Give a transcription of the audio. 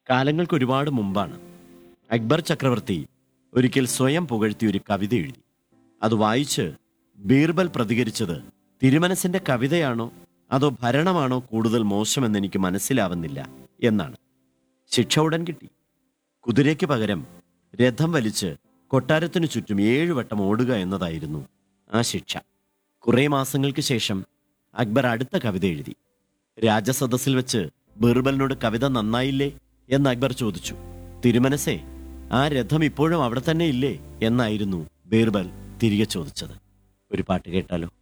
കാലങ്ങൾക്ക് ഒരുപാട് മുമ്പാണ് അക്ബർ ചക്രവർത്തി ഒരിക്കൽ സ്വയം പുകഴ്ത്തി ഒരു കവിത എഴുതി അത് വായിച്ച് ബീർബൽ പ്രതികരിച്ചത് തിരുമനസിന്റെ കവിതയാണോ അതോ ഭരണമാണോ കൂടുതൽ മോശമെന്ന് എനിക്ക് മനസ്സിലാവുന്നില്ല എന്നാണ് ശിക്ഷ ഉടൻ കിട്ടി കുതിരയ്ക്ക് പകരം രഥം വലിച്ച് കൊട്ടാരത്തിനു ചുറ്റും ഏഴുവട്ടം ഓടുക എന്നതായിരുന്നു ആ ശിക്ഷ കുറേ മാസങ്ങൾക്ക് ശേഷം അക്ബർ അടുത്ത കവിത എഴുതി രാജസദസ്സിൽ വെച്ച് ബീർബലിനോട് കവിത നന്നായില്ലേ എന്ന് അക്ബർ ചോദിച്ചു തിരുമനസേ ആ രഥം ഇപ്പോഴും അവിടെ തന്നെ ഇല്ലേ എന്നായിരുന്നു ബീർബൽ തിരികെ ചോദിച്ചത് ഒരു പാട്ട് കേട്ടാലോ